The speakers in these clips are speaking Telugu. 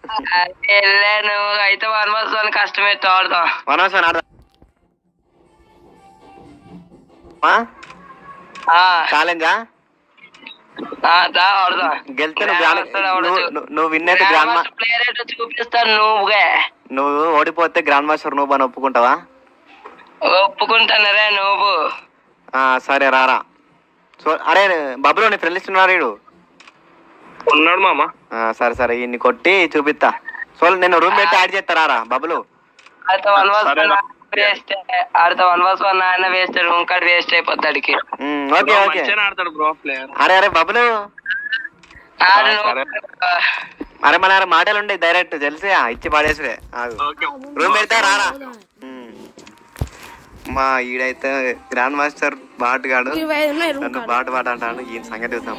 వెళ్ళాను అయితే వన్ మంత్ వన్ కష్టమే ఆడదాం వనవసం ఆడదాం ఆ, ఛాలెంజా ఆ, దా ఆడదాం గెలిస్తే నువ్వు గ్రాండ్ నువ్వు- నువ్వు- నువ్వు విన్ అయితే గ్రాండ్ మా ప్లేయర్ ఏంటో చూపిస్తాను నువ్వుగా నువ్వు ఓడిపోతే గ్రాండ్ మాస్టర్ నువ్వు అని ఒప్పుకుంటావా ఒప్పుకుంటానరే నువ్వు ఆ, సరే రారా సో అరే బబ్బులు నీ ఫ్రెండ్ లిస్ట్ ఉన్నారు వీడు ఉన్నాడు మామ ఆ, సరే సరే ఇన్ని కొట్టి చూపిస్తా సో నేను రూమ్ పెట్టి యాడ్ చేస్తా రారా బబ్బులు ఆడితో వన్ వాస్ సరేనా? వేస్ట్ ఆడితో వన్ వాస్ వన్ ఆయన వేస్ట్ రూమ్ కార్డ్ వేస్ట్ అయిపోద్ది ఆడికి ఉమ్, ఓకే బ్రో, ఓకే మంచిగానే ఆడతాడు బ్రో ప్లేయర్ అరే అరే బబ్బులు ఆడు ఆ, సరే. నువ్వు అరే మన దగ్గర మాటలు ఉండే డైరెక్ట్ తెలిసా ఇచ్చి పడేసుడే ఆగు. ఓకే రూమ్ పెడతా రారా ఉమ్. మా ఈడైతే గ్రాండ్ మాస్టర్ బాటుగాడు ఇరవై ఐదు ఉన్నాయి రూమ్ నన్ను బాటు బాట అంటాను ఈయన సంగతి చూద్దాం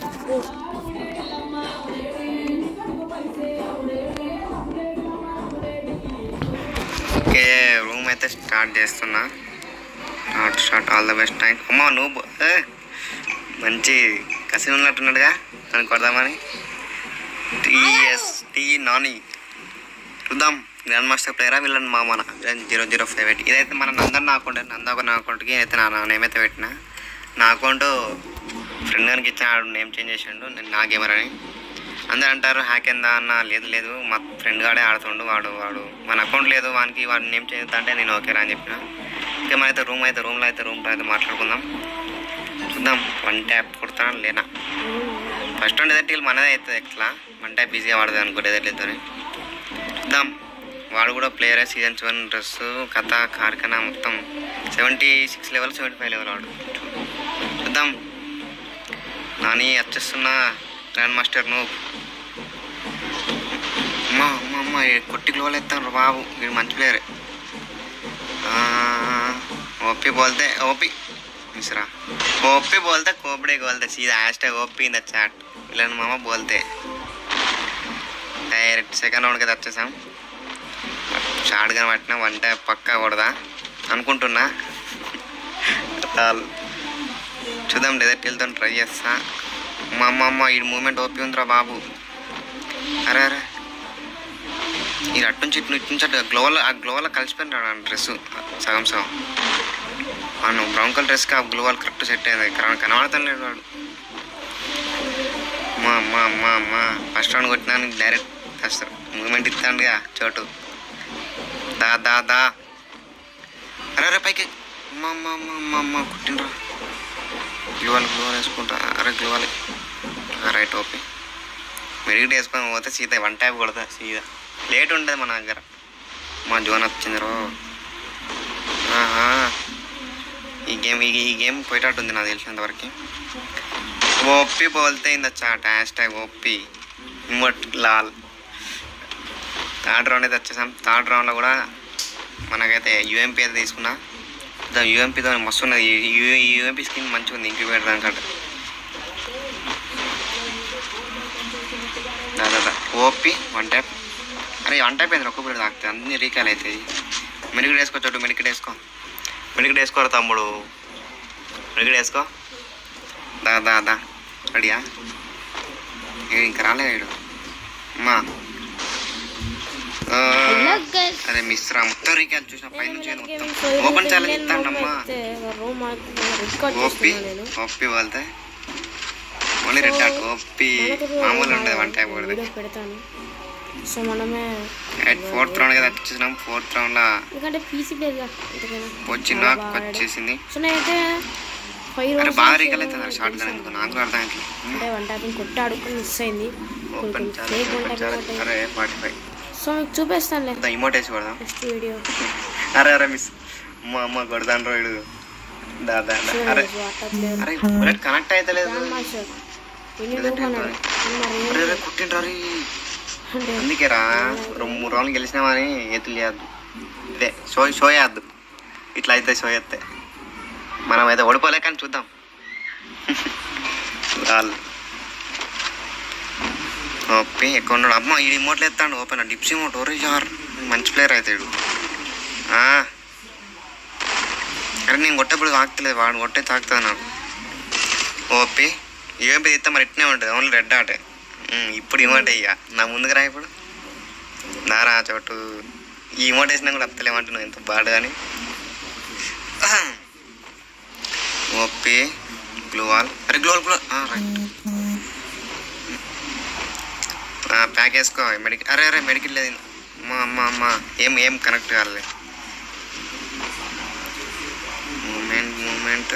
ఓకే రూమ్ అయితే స్టార్ట్ చేస్తున్నా start start all the best thank అమ్మా నువ్వు బో- ఏ, మంచి కసి ఉన్నట్టున్నాడుగా నన్ను కొడదామని టీఎస్ టీ నాని చూద్దాం గ్రాండ్ మాస్టర్ ప్లేయరా వీళ్ళని మా మన జీరో జీరో ఫైవ్ ఎయిట్ ఇదైతే మన నందన్ నా అకౌంట్ నంద ఒక నా అకౌంట్కి అయితే నా నా నేమ్ అయితే పెట్టిన నా అకౌంట్ ఫ్రెండ్ గారికి ఇచ్చిన ఆడు నేమ్ చేంజ్ చేసిండు నేను నా గేమర్ అని అందరు అంటారు హ్యాక్ ఎందా అన్న లేదు లేదు మా ఫ్రెండ్ గాడే ఆడుతుండు వాడు వాడు మన అకౌంట్ లేదు వానికి వాడు నేమ్ చేంజ్ అంటే నేను ఓకేరా అని చెప్పిన ఇంకా మన అయితే రూమ్ అయితే రూమ్లో అయితే రూమ్లో అయితే మాట్లాడుకుందాం చూద్దాం వన్ ట్యాప్ కొడతానా లేనా ఫస్ట్ ఉండేది టీల్ మనదే అవుతుంది ఎట్లా వన్ ట్యాప్ ఈజీగా వాడదు అనుకోలేదు లేదు చూద్దాం వాడు కూడా ప్లేయర్ సీజన్ సెవెన్ డ్రెస్ కథ కార్ఖానా మొత్తం seventy six level seventy five level వాడు చూద్దాం నాని వచ్చేస్తున్న గ్రాండ్ మాస్టర్ నువ్వు అమ్మా అమ్మ అమ్మ ఈ కొట్టి గ్లోలు ఎత్తాను బాబు వీడు మంచి ప్లేయరే ఓపీ బోల్తే ఓపీ మిశ్రా ఓపీ బోల్తే కోపడే గోల్తే సీదా hashtag OP in the chat ఇలాంటి మామ బోల్తే డైరెక్ట్ సెకండ్ రౌండ్కి అయితే వచ్చేసాం షార్ట్ గా పట్టిన వన్ ట్యాప్ పక్కా కొడదా అనుకుంటున్నా చాలు. చూద్దాం డెజర్ట్ వెళ్తా ట్రై చేస్తా మా అమ్మ అమ్మ ఈ మూమెంట్ ఓపి ఉందిరా బాబు అరే అరే ఈ అటు నుంచి ఇటు ఇటు నుంచి అటు గ్లోవల్ ఆ గ్లోవల్ కలిసిపోయినాడు డ్రెస్ సగం సగం అవును బ్రౌన్ కలర్ డ్రెస్కి ఆ గ్లోవల్ కరెక్ట్ సెట్ అయింది కనబడతాను లేడు వాడు మా అమ్మ అమ్మ అమ్మ ఫస్ట్ రౌండ్ కొట్టినాను డైరెక్ట్ వస్తారు మూమెంట్ ఇస్తాడుగా చోటు దా దా దా అరే అరే పైకి అమ్మ అమ్మ అమ్మ అమ్మ అమ్మ కుట్టిండ్రా గ్లోవాలి గ్లోవాలి వేసుకుంటా అరే గ్లోవాలి రైట్ ఓకే మెడిగిట్ వేసుకొని పోతే సీత వన్ ట్యాప్ కొడతా సీదా లేట్ ఉంటుంది మన దగ్గర మా జోన్ వచ్చింది రో ఆహా ఈ గేమ్ ఈ ఈ గేమ్ పోయేటట్టుంది నాకు తెలిసినంతవరకు ఓపి బోల్తే in the chat hashtag OP emote లాల్ థర్డ్ రౌండ్ అయితే వచ్చేసాం థర్డ్ రౌండ్లో కూడా మనకైతే యూఎంపీ అయితే తీసుకున్నా దాని యూఎంపీతో మస్తు ఉన్నది ఈ యూఎంపీ స్కిన్ మంచిగా ఉంది ఇంక్యుబేటర్ దానికంటే దాదా ఓపి వన్ ట్యాప్ అరే వన్ ట్యాప్ ఏంది ఒక్కొక్కటి తాకుతుంది అన్ని రీకాల్ అవుతాయి మెడికెట్ వేసుకో చోటు మెడికెట్ వేసుకో మెడికెట్ వేసుకోరా తమ్ముడు మెడికెట్ వేసుకో దా దా దా రెడీయా ఏ ఇంకా రాలేదు వీడు అమ్మా ఆ, హలో గైస్ అరే మిస్ రా మొత్తం రీకాల్ చూసిన పై నుంచి మొత్తం ఓపెన్ ఛాలెంజ్ ఇస్తాడమ్మా రూమ్ రికార్డ్ ఓపి చేస్తున్నా నేను ఓపి వాళ్ళతే ఓన్లీ రెడ్ డాట్ ఓపి మామూలు ఉండదు వన్ టైప్ కొడితే వీడియో పెడతాను సో మనమే ఎయిట్ ఫోర్త్ రౌండ్ కదా వచ్చేసినాం ఫోర్త్ రౌండ్ లో ఎందుకంటే పీసీ ప్లేస్ ఎంతకైనా వచ్చి చాలా నాకు బాగా ఆడాడు. వచ్చేసింది సో నేనైతే ఫైవ్ అరే రోజు బాగా రీకాల్ అవుతుంది షార్ట్ గా ఎందుకు నాకు కూడా అర్థం అవుతుంది అంటే వన్ టైప్ కొట్టి ఆడుకుని మిస్ అయింది ఓపెన్ కొంచెం challenge fake open one challenge type అరే ఫార్టీ ఫైవ్ సో మీకు చూపిస్తానులే ఇమోట్ వేసి కొడదాం నెక్స్ట్ వీడియో అరే అరే మిస్ అమ్మ అమ్మ కొడదాను రోడ్ దా దా దా. అరే అరే బుల్లెట్ కనెక్ట్ అయితే లేదు మాస్టర్ ఎన్ని Bullet రూపాయలు అయిపోయి. మరి అరే అరే కుట్టిండ్రు అరే అంటే అందుకే రా రెండు మూడు రౌండ్లు గెలిచినామని ఎత్తులు చేయద్దు ఇదే షో షో చేయద్దు ఇట్లా అయితే షో చేస్తే మనం అయితే ఓడిపోలే కానీ చూద్దాం వాళ్ళు ఓపి ఎక్కువ ఉన్నాడు అమ్మ ఈ రిమోట్లు ఎత్తాడు ఓపెన్ డిప్స్ రిమోట్ ఓరే యార్ మంచి ప్లేయర్ అవుతాడు ఆ. అరే నేను కొట్టేప్పుడు తాకుతలేదు వాడు కొట్టే తాకుతుంది నాకు ఓపి ఏం తీస్తే మరి ఇట్నే ఉంటుంది ఓన్లీ రెడ్ ఆటే ఉమ్, ఇప్పుడు ఇవ్వండి ఇక నా ముందుకు రా ఇప్పుడు దారా చోటు ఈ ఇమోట్ వేసినా కూడా అత్తలేమంటున్నావు ఎంత బాడు కానీ ఓపి గ్లూవాల్ అరే గ్లోవల్ గ్లో రైట్ ప్యాక్ వేసుకో మెడికల్ అరే అరే మెడికల్ లేదు అమ్మా అమ్మా అమ్మా ఏం ఏం కనెక్ట్ కాలే మూమెంట్ మూమెంట్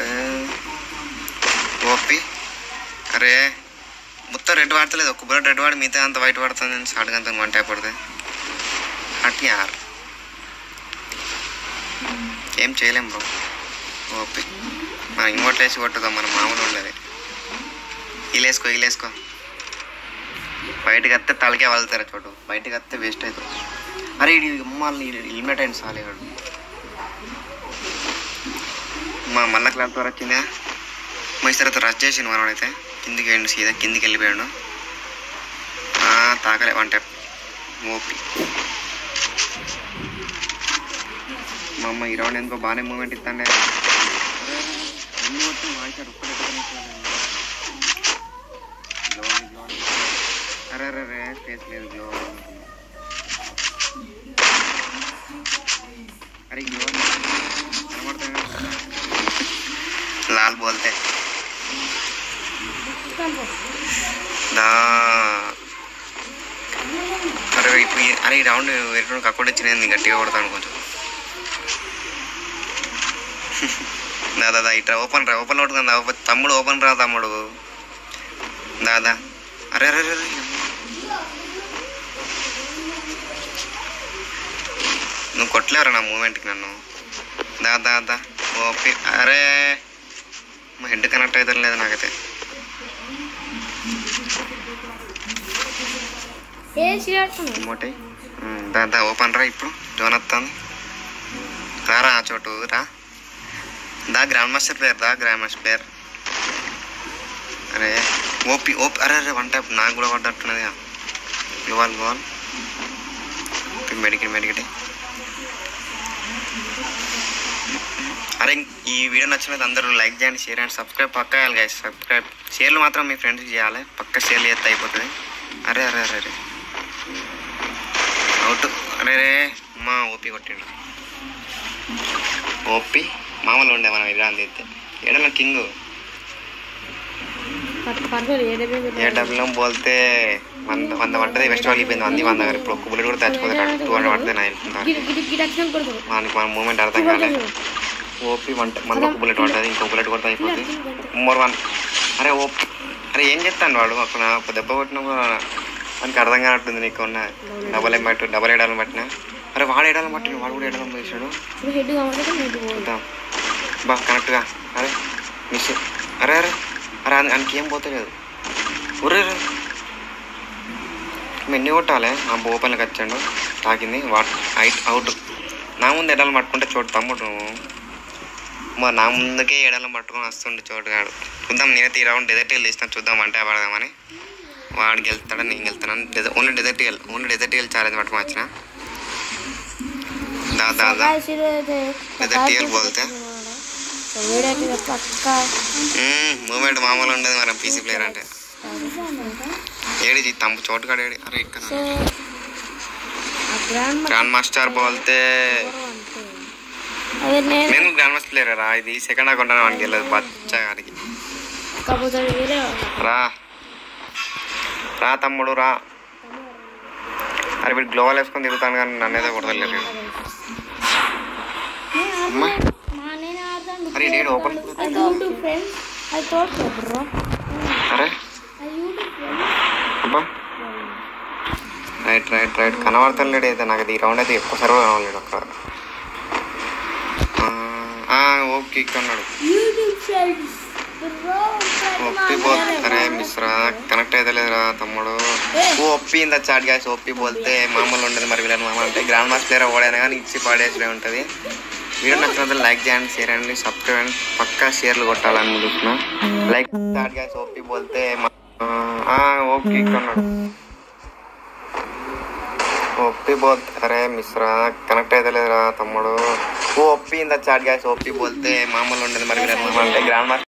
ఓపి అరే మొత్తం రెడ్ వాడతలేదు ఒక్క బుల్లెట్ రెడ్ వాడి మిగతా అంత వైట్ పడుతుంది షార్ట్ అంత వన్ ట్యాప్ పడుతుంది అట్ యార్ ఏం చేయలేం బ్రో ఓపి మనం ఇంకోటి వేసి కొట్టుదాం మన మామూలు ఉండదు ఇలేసుకో ఇలేసుకో బయటకు వస్తే తలకే వలుతారు చోటు బయటకు వస్తే వేస్ట్ అవుతుంది అరే ఇది మమ్మల్ని హెల్మెట్ అయింది సాలేవాడు మా మళ్ళా క్లాస్ ద్వారా వచ్చిందా మా ఇస్తారు రష్ చేసిండు మనోడైతే కిందికి వెళ్ళి సీదా కిందికి వెళ్ళిపోయాడు ఆ, తాకలే వన్ టైప్ ఓపి మా అమ్మ ఈ రౌండ్ ఎందుకో బాగానే మూమెంట్ ఇస్తాండే అరే అరే అరే ఫేస్ లేదు గ్లో అరే గ్లో కనబడుతుంది లాల్ బోల్తే దా అరే ఇప్పుడు ఈ- అరే ఈ రౌండ్ ఎటు కక్కడ వచ్చినది గట్టిగా కొడతాను కొంచెం దాదా దా ఇట్లా ఓపెన్ రా ఓపెన్ కొట్టుకుందా ఓపెన్ తమ్ముడు ఓపెన్ రా తమ్ముడు దాదా అరే అరే అరే అరే. నువ్వు కొట్టలేవరా నా మూమెంట్కి నన్ను దా దా దా ఓపి అరే మా హెడ్ కనెక్ట్ అవుతారు లేదు నాకైతే ఏ చేయటం ఇంకోటి ఉమ్, దా దా ఓపెన్ రా ఇప్పుడు జోన్ వస్తుంది రారా ఆ చోటు రా దా గ్రాండ్ మాస్టర్ ప్లేయర్ దా గ్రాండ్ మాస్టర్ ప్లేయర్ అరే ఓపి ఓపి అరే అరే వన్ టైప్ నాకు కూడా పడ్డట్టున్నది గ్లోవాల్ గ్లోవాల్ మెడికల్ మెడికల్ అరే ఈ వీడియో నచ్చినది అందరూ లైక్ చేయండి షేర్ అండ్ సబ్స్క్రైబ్ పక్క చేయాలి గైస్ సబ్స్క్రైబ్ షేర్లు మాత్రం మీ ఫ్రెండ్స్కి చేయాలి పక్క షేర్లు చేస్తే అయిపోతుంది అరే అరే అరే అరే అవుట్ అరే రే మా ఓపి కొట్టిండు ఓపి మామూలు ఉండే మనం ఇలా అందిస్తే ఏడన్నా కింగ్ పర్లేదు ఏ డబ్బే ఏ డబ్బులో పోతే వంద వంద పడ్డది వెస్ట్ వెళ్ళిపోయింది వంది వంద దగ్గర ఇప్పుడు ఒక్క బుల్లెట్ కూడా తెచ్చిపోతాడు టూ హండ్రెడ్ పడితే నా వెళ్తుంది గిడి గిడి గిడి అక్షరం కొడతారు మనకి మన మూమెంట్ అర్థం కాలే ఓపి వంట మన ఒక బుల్లెట్ పడ్డది ఇంకో బుల్లెట్ కొడితే అయిపోతుంది మోర్ వన్ అరే ఓపి అరే ఏం చెప్తాను వాడు అక్కడ ఒక దెబ్బ కొట్టినప్పుడు మనకి అర్థం కానట్టుంది నీకు ఉన్న డబల్ ఏం పట్టు డబల్ ఏడాలని పట్టినా అరే వాడు ఏడాలని పట్టిన వాడు కూడా ఏడాలని పోసాడు ఇప్పుడు హెడ్ కావాలి హెడ్ పోవాలి చూద్దాం బా కరెక్ట్గా అరే మిస్ అరే అరే అరే అని ఆయనకి ఏం పోతలేదు ఒరే రే. మేము ఎన్ని కొట్టాలి ఆ ఓపెన్కి వచ్చాడు తాకింది వాట్ హైట్ అవుట్ నా ముందు ఎడాలు పట్టుకుంటే చోటు తమ్ముడు నువ్వు మా నా ముందుకే ఎడాలను పట్టుకొని వస్తుండే చోటుగాడు చూద్దాం నేనైతే ఈ రౌండ్ డెజర్ట్ హిల్ తీసిన చూద్దాం అంటే పడదామని వాడికి వెళ్తాడని నేను వెళ్తాను desert only desert hill only desert hill challenge పట్టుకొని వచ్చిన దా దా దా లేదా TL బోల్తే? వీడియో పక్క మూమెంట్ మామూలు ఉండదు మరి పీసీ ప్లేయర్ అంటే ఏడి ఇది తమ్ము చోటు కాడ ఏడి అరే ఇక్కడ సో ఆ గ్రాండ్ గ్రాండ్ మాస్టర్ బోల్తే అదే నేను నేను గ్రాండ్ మాస్టర్ ప్లేయర్ రా ఇది సెకండ్ అకౌంట్ అని వానికి వెళ్ళదు బచ్చా గారికి కాకపోతే వేరే రా రా తమ్ముడు రా అరే వీడు గ్లోవల్ వేసుకొని తిరుగుతాను కానీ నన్ను ఏదో కొడతలేరు అమ్మా అరే నేను open I told you friends. I told you bro. అరే I told you friends. అబ్బా రైట్ రైట్ రైట్ కనబడతలేడు అయితే నాకు ఈ రౌండ్ అయితే ఎక్కువ సర్వ్ కనవలేడు అక్కడ ఆ, ఆ, ఓకే ఇక్కడ ఉన్నాడు YouTube friends. Bro, ఒప్పి పోతారే మిశ్రా కనెక్ట్ అయితే లేదురా తమ్ముడు ఓ ఒప్పి ఇంత చాట్ గ్యాస్ ఒప్పి పోతే మామూలు ఉండదు మరి వీళ్ళని మామూలు అంటే గ్రాండ్ మాస్టర్ ప్లేయర్ ఓడైనా కానీ ఇచ్చి పాడేసే ఉంటుంది వీడియో నచ్చినంత లైక్ చేయండి షేర్ అండి సబ్స్క్రైబ్ అండి పక్కా షేర్లు కొట్టాలని చూస్తున్నా లైక్ చాట్ గ్యాస్ ఒప్పి పోతే ఓకే ఇక్కడ ఉన్నాడు ఒప్పి పోతే అరే మిశ్రా కనెక్ట్ అయితే లేదురా తమ్ముడు ఓ ఒప్పి ఇంత చాట్ గ్యాస్ ఒప్పి పోతే మామూలు ఉండదు మరి వీళ్ళని మామూలు అంటే గ్రాండ్ మాస్టర్